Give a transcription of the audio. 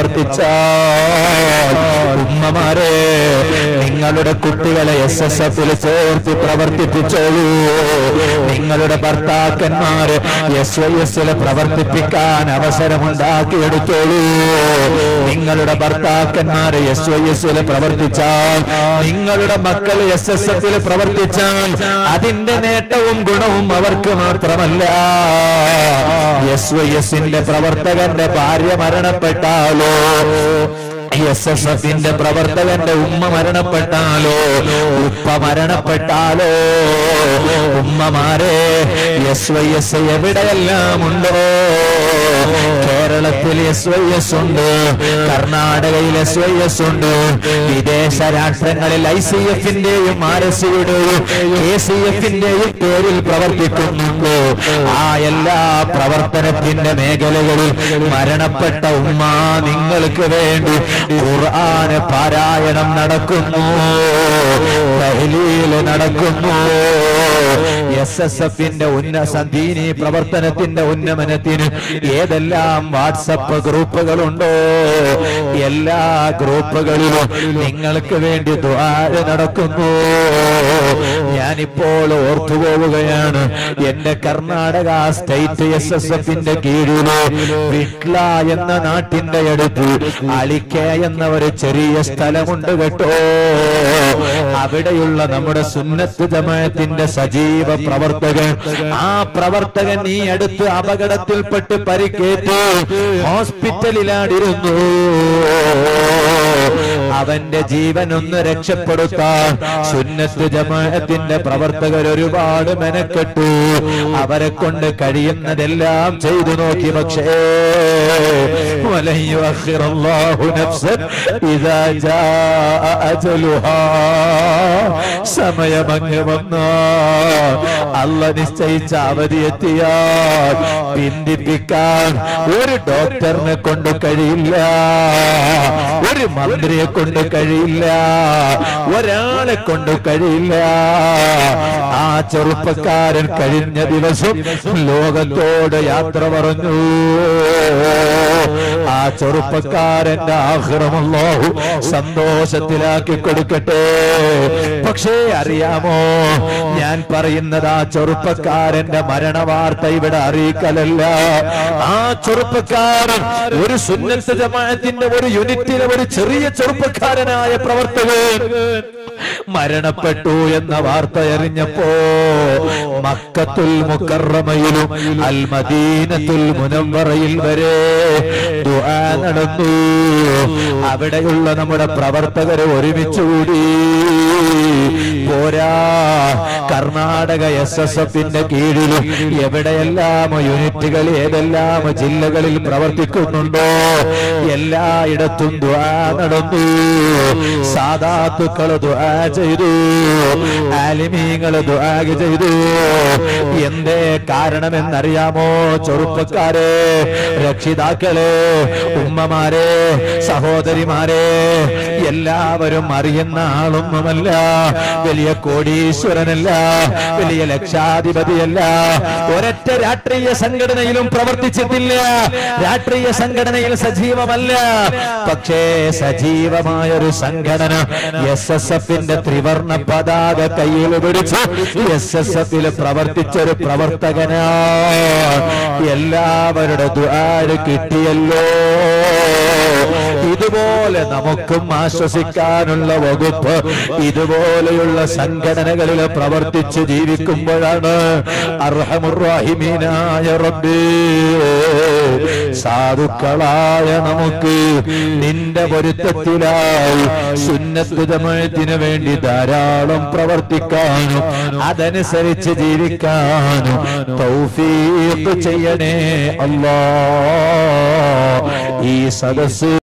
പ്രവർത്തിച്ചാൽ ഉമ്മമാരെ നിങ്ങളുടെ കുട്ടികളെ എസ് എസ് എഫിൽ ചേർത്ത് പ്രവർത്തിപ്പിച്ചോളൂ നിങ്ങളുടെ ഭർത്താക്കന്മാര് എസ് വൈ എസിൽ പ്രവർത്തിപ്പിക്കാൻ അവസരമുണ്ടാക്കിയെടുത്തോളൂ നിങ്ങളുടെ ഭർത്താക്കന്മാര് എസ് വൈ എസിൽ പ്രവർത്തിച്ചാൽ നിങ്ങളുടെ മക്കൾ എസ് എസ് എഫിൽ പ്രവർത്തിച്ചാൽ അതിന്റെ നേട്ടവും ഗുണവും അവർക്ക് മാത്രമല്ല എസ് വൈ എസിന്റെ പ്രവർത്തകന്റെ ഭാര്യ മരണപ്പെട്ടാലോ എസ് എസ് എഫിന്റെ പ്രവർത്തകന്റെ ഉമ്മ മരണപ്പെട്ടാലോ ഉപ്പ മരണപ്പെട്ടാലോ ഉമ്മമാരെ എസ് വൈ എസ് എവിടെയെല്ലാം ഉണ്ടോ കേരളത്തിൽ എസ് വൈ എസ് ഉണ്ട് കർണാടകയിൽ എസ് വൈ എസ് ഉണ്ട് വിദേശ രാഷ്ട്രങ്ങളിൽ ഐ സി എഫിന്റെയും ആർ എസ് സിയുടെയും കെ സി എഫിന്റെയും പേരിൽ പ്രവർത്തിക്കുന്നുണ്ട് ആ എല്ലാ പ്രവർത്തനത്തിന്റെ മേഖലകളിൽ മരണപ്പെട്ട ഉമ്മ നിങ്ങൾക്ക് വേണ്ടി ഖുർആന് പാരായണം നടക്കുന്നു തഹ്ലീൽ നടക്കുന്നു എസ് എസ് എഫിന്റെ ഉന്നത ദീനി പ്രവർത്തനത്തിന്റെ ഉന്നമനത്തിന് ഏതെല്ലാം വാട്സപ്പ് ഗ്രൂപ്പുകളുണ്ടോ എല്ലാ ഗ്രൂപ്പുകളിലും നിങ്ങൾക്ക് വേണ്ടി ദ്വാര നടക്കുന്നു ഞാനിപ്പോൾ ഓർത്തുപോവുകയാണ് എന്റെ കർണാടക സ്റ്റേറ്റ് എസ് എസ് എഫിന്റെ കീഴില് വിട്ല എന്ന നാട്ടിന്റെ അടുത്ത് അളിക്ക എന്ന ഒരു ചെറിയ സ്ഥലമുണ്ട് കേട്ടോ അവിടെയുള്ള നമ്മുടെ സുന്നത്ത് ജമാഅത്തിന്റെ സജീവ പ്രവർത്തകൻ ആ പ്രവർത്തകൻ ഈ അടുത്ത് അപകടത്തിൽപ്പെട്ട് പരിക്കേറ്റ് ഹോസ്പിറ്റലിലാടിരുന്നു അവന്റെ ജീവൻ ഒന്ന് രക്ഷപ്പെടുത്താൻ സുന്നത്ത് ജമാഅത്തിന്റെ പ്രവർത്തകർ ഒരുപാട് മെനക്കെട്ടു അവരെ കൊണ്ട് കഴിയുന്നതെല്ലാം ചെയ്തു നോക്കി പക്ഷേ വലൻ യുഅഖിറല്ലാഹു നഫ്സൻ ഇദാ ജാഅ അജലുഹാ സമയമങ്ങ് വന്നാൽ അല്ല നിശ്ചയിച്ച അവധി എത്തിയാൽ പിന്തിപ്പിക്കാൻ ഒരു ഡോക്ടറിനെ കൊണ്ട് കഴിയില്ല ഒരു മന്ത്രിയെ കൊണ്ട് കഴിയില്ല ഒരാളെ കൊണ്ട് കഴിയില്ല ആ ചെറുപ്പക്കാരൻ കഴിഞ്ഞ ദിവസം ലോകത്തോട് യാത്ര പറഞ്ഞു ആ ചെറുപ്പക്കാരന്റെ ആഹ്റമല്ലാഹു സന്തോഷത്തിലാക്കി കൊടുക്കട്ടെ പക്ഷേ അറിയാമോ ഞാൻ പറയുന്നത് ആ ചെറുപ്പക്കാരന്റെ മരണവാർത്ത ഇവിടെ അറിയിക്കലല്ല ആ ചെറുപ്പക്കാരൻ ഒരു സുന്നത്ത് ജമാഅത്തിന്റെ ഒരു യൂണിറ്റിലെ ഒരു ചെറിയ ചെറുപ്പക്കാരനായ പ്രവർത്തകൻ മരണപ്പെട്ടു എന്ന വാർത്ത അറിഞ്ഞപ്പോ മക്കത്തുൽ മുക്കറമയിലും അൽ മദീനത്തുൽ മുനവറയിൽ വരെ ദുആ നടന്നു അവിടെയുള്ള നമ്മുടെ പ്രവർത്തകരെ ഒരുമിച്ചുകൂടി പോരാ കർണാടക എസ് എസ് എഫിന്റെ കീഴിലും എവിടെയെല്ലാം യൂണിറ്റുകൾ ഏതെല്ലാം ജില്ലകളിൽ പ്രവർത്തിക്കുന്നുണ്ടോ എല്ലായിടത്തും ദ്വാ നടന്നു സാധാത്തുക്കൾ ദ്വാ ചെയ്തു ആലിമീങ്ങൾ ദ്വാ ചെയ്തു എന്തേ കാരണമെന്നറിയാമോ ചെറുപ്പക്കാരെ രക്ഷിതാക്കളെ ഉമ്മമാരെ സഹോദരിമാരെ എല്ലാവരും അറിയുന്ന ആളൊന്നുമല്ല വലിയ കോടീശ്വരനല്ല വലിയ ലക്ഷാധിപതിയല്ല ഒരൊറ്റ രാഷ്ട്രീയ സംഘടനയിലും പ്രവർത്തിച്ചിട്ടില്ല രാഷ്ട്രീയ സംഘടനയിൽ സജീവമല്ല പക്ഷേ സജീവമായ ഒരു സംഘടന എസ് എസ് എഫിന്റെ ത്രിവർണ പതാക കയ്യിൽ പിടിച്ച് എസ് എസ് എഫിൽ പ്രവർത്തിച്ചൊരു പ്രവർത്തകനാ എല്ലാവരുടെ ദ്വാര് കിട്ടിയല്ലോ ഇതുപോലെ നമുക്കും ആശ്വസിക്കാനുള്ള വകുപ്പ് ഇതുപോലെയുള്ള സംഘടനകളിൽ പ്രവർത്തിച്ച് ജീവിക്കുമ്പോഴാണ് അർഹമുറാഹിമീനായ റബ്ബേ സാധുക്കളായ നമുക്ക് നിന്റെ പൊരുത്തത്തിലായി സുന്നത്ത് ജമാഅത്തിന് വേണ്ടി ധാരാളം പ്രവർത്തിക്കാനും അതനുസരിച്ച് ജീവിക്കാനും തൗഫീഖ് ചെയ്യണേ അല്ലാ ഈ സദസ്